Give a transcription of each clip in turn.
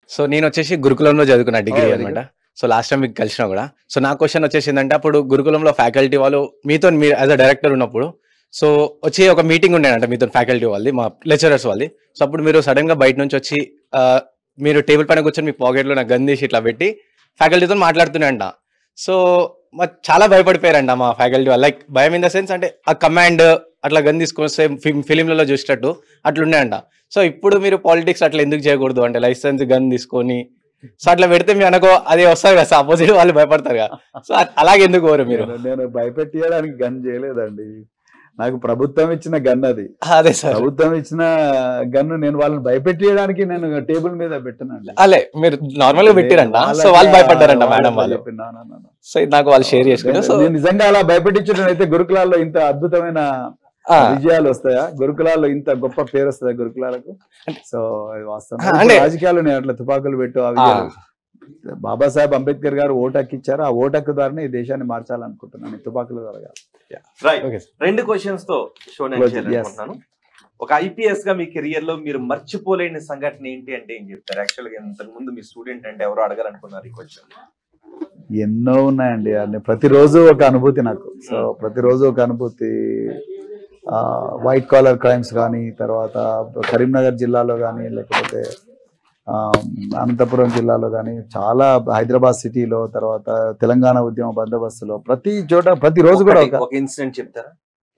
So నేను వచ్చేసి గురుకులంలో చదువుకున్నా డిగ్రీ Oh, very అనమాట సో లాస్ట్ టైం మీకు కలిసినా కూడా సో నా క్వశ్చన్ వచ్చేసి ఏంటంటే అప్పుడు గురుకులంలో ఫ్యాకల్టీ వాళ్ళు మీతో మీరు యాజ్ అ డైరెక్టర్ ఉన్నప్పుడు సో వచ్చి ఒక మీటింగ్ ఉండేనంట మీతో ఫ్యాకల్టీ వాళ్ళది మా లెక్చరర్స్ వాళ్ళది సో అప్పుడు మీరు సడన్ గా బయట నుంచి వచ్చి ఆ, మీరు టేబుల్ పైన కూర్చొని మీ పాకెట్లో నాకు గన్ తీసి ఇట్లా పెట్టి ఫ్యాకల్టీతో మాట్లాడుతున్నాయంట సో మా చాలా భయపడిపోయారంట మా ఫ్యాకల్టీ వాళ్ళు లైక్ భయం ఇన్ ద సెన్స్ అంటే ఆ కమాండ్ అట్లా గన్ తీసుకొని సేమ్ ఫిలింలలో చూసినట్టు అట్లున్నాయంట సో ఇప్పుడు మీరు పాలిటిక్స్ అట్లా ఎందుకు చేయకూడదు అంటే లైసెన్స్ గన్ తీసుకొని సో అట్లా పెడితే మీ అనుకో అది వస్తారు కదా అపోజిట్ వాళ్ళు భయపడతారు కదా సో అ- అలాగే ఎందుకు కోరు మీరు నేను- నేను భయపెట్టియడానికి గన్ చేయలేదండి నాకు ప్రభుత్వం ఇచ్చిన గన్ అది అదే సార్ ప్రభుత్వం ఇచ్చిన గన్ను నేను వాళ్ళని భయపెట్టియడానికి నేను టేబుల్ మీద పెట్టానండి అలే మీరు నార్మల్ గా పెట్టిరంట సో వాళ్ళు భయపడ్డారంట మేడం వాళ్ళు సో ఇది నాకు వాళ్ళు షేర్ చేసుకున్నారు సో నేను నిజంగా అలా భయపెట్టించడం అయితే గురుకులాల్లో ఇంత అద్భుతమైన ఆ, విజయాలు వస్తాయా గురుకులాల్లో ఇంత గొప్ప పేరు వస్తుందా గురుకులాలకు సో అది వాస్తవం ఆ, అంటే- రాజకీయాలు నేను అట్లా తుపాకులు పెట్టు అవి ఆ, చేయలేదు. బాబాసాహెబ్ అంబేద్కర్ గారు ఓటు హక్కు ఇచ్చారు ఆ ఓటు హక్కు ద్వారానే ఈ దేశాన్ని మార్చాలనుకుంటున్నాను ఈ తుపాకుల ద్వారా కాదు. Right okay sir. రెండు క్వశ్చన్స్ తో షో నేను Yes. చేయాలనుకుంటున్నాను ఒక ఐపీఎస్ గా మీ కెరియర్ లో మీరు మర్చిపోలేని సంఘటన ఏంటి అంటే ఏం చెప్తారు యాక్చువల్ గా ఇంతకు ముందు మీ స్టూడెంట్ అంటే ఎవరో అడగాలనుకున్నారు ఈ క్వశ్చన్ ఎన్నో ఉన్నాయండి అన్ని ప్రతిరోజు ఒక అనుభూతి నాకు సో ప్రతిరోజు ఒక అనుభూతి వైట్ కాలర్ క్రైమ్స్ కానీ తర్వాత కరీంనగర్ జిల్లాలో కానీ లేకపోతే ఆ, అనంతపురం జిల్లాలో కానీ చాలా హైదరాబాద్ సిటీలో తర్వాత తెలంగాణ ఉద్యమ బందోబస్తులో ప్రతి చోట ప్రతి రోజు కూడా ఒక ఒక ఇన్సిడెంట్ చెప్తారా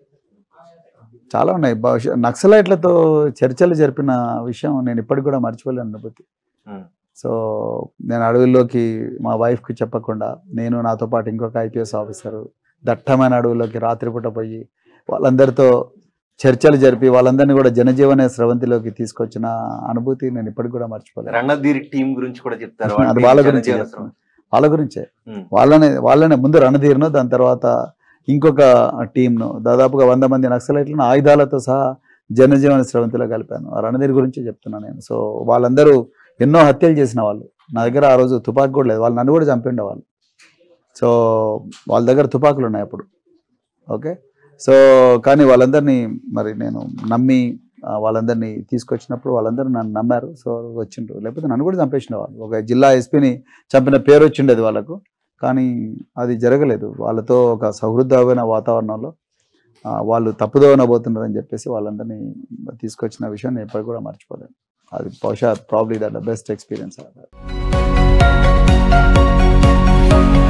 చాలా ఉన్నాయి బహుశా నక్సలైట్లతో చర్చలు జరిపిన విషయం నేను ఇప్పటికి కూడా మర్చిపోలేను అనుభూతి Hmm. సో నేను అడవుల్లోకి మా వైఫ్కి చెప్పకుండా నేను నాతో పాటు ఇంకొక ఐపీఎస్ ఆఫీసరు దట్టమైన అడవుల్లోకి రాత్రిపూట పోయి వాళ్ళందరితో చర్చలు జరిపి వాళ్ళందరినీ కూడా జనజీవన స్రవంతిలోకి తీసుకొచ్చిన అనుభూతి నేను ఇప్పటికి కూడా మర్చిపోలేను రణధీర్ టీం గురించి కూడా చెప్తారు అది వాళ్ళ గురించి చెప్తాను. వాళ్ళ గురించే Hmm. వాళ్ళనే వాళ్ళనే ముందు రణధీర్ను దాని తర్వాత ఇంకొక టీంను దాదాపుగా వంద మంది నక్సలైట్లను ఆయుధాలతో సహా జనజీవన స్రవంతిలో కలిపాను ఆ రణధీర్ గురించి చెప్తున్నాను నేను సో వాళ్ళందరూ ఎన్నో హత్యలు చేసిన వాళ్ళు నా దగ్గర ఆ రోజు తుపాకు కూడా లేదు వాళ్ళు నన్ను కూడా చంపిండే వాళ్ళు సో వాళ్ళ దగ్గర తుపాకులు ఉన్నాయి అప్పుడు ఓకే సో కానీ వాళ్ళందరినీ మరి నేను నమ్మి ఆ, వాళ్ళందరినీ తీసుకొచ్చినప్పుడు వాళ్ళందరూ నన్ను నమ్మారు సో వచ్చిండ్రు లేకపోతే నన్ను కూడా చంపేసిన వాళ్ళు ఒక జిల్లా ఎస్పీని చంపిన పేరు వచ్చిండేది వాళ్ళకు కానీ అది జరగలేదు వాళ్ళతో ఒక సౌహృదమైన వాతావరణంలో ఆ, వాళ్ళు తప్పుదోవన పోతున్నారని చెప్పేసి వాళ్ళందరినీ తీసుకొచ్చిన విషయం నేను ఎప్పటికి కూడా మర్చిపోలేను అది బహుశా ప్రాబ్లీ ద బెస్ట్ ఎక్స్పీరియన్స్